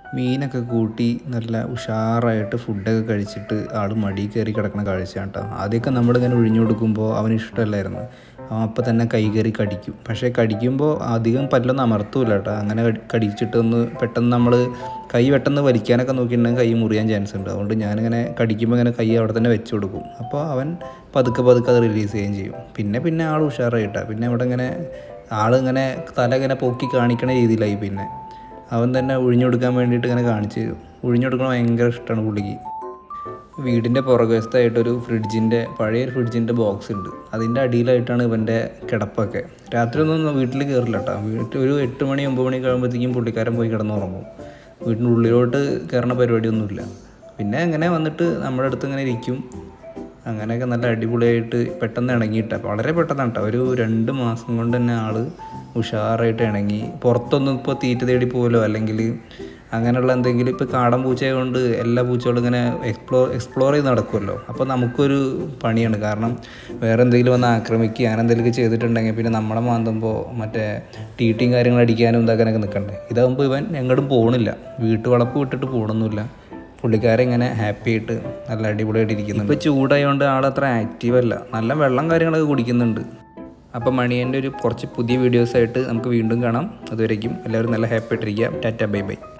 മീനൊക്കെ കൂട്ടി നല്ല ഉഷാറായിട്ട് ഫുഡൊക്കെ കഴിച്ചിട്ട് ആൾ മടി കയറി കിടക്കണ കാഴ്ചയാണ് കേട്ടോ ആദ്യമൊക്കെ നമ്മളിങ്ങനെ ഒഴിഞ്ഞു കൊടുക്കുമ്പോൾ അവന് ഇഷ്ടമല്ലായിരുന്നു അവൻ അപ്പം തന്നെ കൈ കയറി കടിക്കും പക്ഷേ കടിക്കുമ്പോൾ അധികം പല്ലൊന്നും അമർത്തൂല കേട്ടോ അങ്ങനെ കടി- കടിച്ചിട്ടൊന്ന് പെട്ടെന്ന് നമ്മൾ കൈ പെട്ടെന്ന് വലിക്കാനൊക്കെ നോക്കിയിട്ടുണ്ടെങ്കിൽ കൈ മുറിയാൻ ചാൻസ് ഉണ്ട് അതുകൊണ്ട് ഞാനിങ്ങനെ കടിക്കുമ്പോൾ ഇങ്ങനെ കൈ അവിടെ തന്നെ വെച്ച് കൊടുക്കും അപ്പോൾ അവൻ പതുക്കെ പതുക്കെ അത് റിലീസ് ചെയ്യുകയും ചെയ്യും പിന്നെ പിന്നെ ആൾ ഉഷാറായിട്ടാ പിന്നെ അവിടെ ഇങ്ങനെ ആളിങ്ങനെ തല ഇങ്ങനെ പൊക്കി കാണിക്കണ രീതിയിലായി പിന്നെ അവൻ തന്നെ ഒഴിഞ്ഞുകൊടുക്കാൻ വേണ്ടിയിട്ട് ഇങ്ങനെ കാണിച്ച് തരും ഒഴിഞ്ഞുകൊടുക്കണ ഭയങ്കര ഇഷ്ടമാണ് പുള്ളിക്ക് വീടിൻ്റെ പുറകുവശത്തായിട്ടൊരു ഫ്രിഡ്ജിൻ്റെ പഴയൊരു ഫ്രിഡ്ജിൻ്റെ ബോക്സ് ഉണ്ട് അതിൻ്റെ അടിയിലായിട്ടാണ് ഇവൻ്റെ കിടപ്പൊക്കെ രാത്രി ഒന്നും വീട്ടിൽ കയറില്ല കേട്ടോ വീട്ടിൽ ഒരു എട്ട് മണി ഒമ്പത് മണി കഴിയുമ്പോഴത്തേക്കും പുള്ളിക്കാരൻ പോയി കിടന്നുറങ്ങും വീടിൻ്റെ ഉള്ളിലോട്ട് കയറണ പരിപാടിയൊന്നുമില്ല പിന്നെ അങ്ങനെ വന്നിട്ട് നമ്മുടെ അടുത്ത് ഇങ്ങനെ ഇരിക്കും അങ്ങനെയൊക്കെ നല്ല അടിപൊളിയായിട്ട് പെട്ടെന്ന് ഇണങ്ങിയിട്ട വളരെ പെട്ടെന്നാണ് കേട്ടോ ഒരു രണ്ട് മാസം കൊണ്ട് തന്നെ ആള് ഉഷാറായിട്ട് ഇണങ്ങി പുറത്തൊന്നും ഇപ്പോൾ തീറ്റ തേടി പോലോ അല്ലെങ്കിൽ അങ്ങനെയുള്ള എന്തെങ്കിലും ഇപ്പോൾ കാടൻ പൂച്ചയെ കൊണ്ട് എല്ലാ പൂച്ചകളും ഇങ്ങനെ എക്സ്പ്ലോർ എക്സ്പ്ലോർ ചെയ്ത് നടക്കുമല്ലോ അപ്പോൾ നമുക്കൊരു പണിയാണ് കാരണം വേറെ എന്തെങ്കിലും വന്ന് ആക്രമിക്കുക അങ്ങനെ എന്തെങ്കിലുമൊക്കെ ചെയ്തിട്ടുണ്ടെങ്കിൽ പിന്നെ നമ്മളെ മാന്തുമ്പോൾ മറ്റേ ടീറ്റിയും കാര്യങ്ങൾ അടിക്കാനും ഇതാക്കാനൊക്കെ നിൽക്കണ്ടേ ഇതാകുമ്പോൾ ഇവൻ എങ്ങോട്ടും പോകണില്ല വീട്ടുവളപ്പ് വിട്ടിട്ട് പോകണമെന്നില്ല പുള്ളിക്കാരൻ ഇങ്ങനെ ഹാപ്പി ആയിട്ട് നല്ല അടിപൊളിയായിട്ട് ഇരിക്കുന്നുണ്ട് ഇപ്പോൾ ചൂടായതുകൊണ്ട് ആളത്ര ആക്റ്റീവ് അല്ല നല്ല വെള്ളം കാര്യങ്ങളൊക്കെ കുടിക്കുന്നുണ്ട് അപ്പോൾ മണിയൻ്റെ ഒരു കുറച്ച് പുതിയ വീഡിയോസായിട്ട് നമുക്ക് വീണ്ടും കാണാം അതുവരേക്കും എല്ലാവരും നല്ല ഹാപ്പി ആയിട്ടിരിക്കുക ടാറ്റ ബൈ ബൈ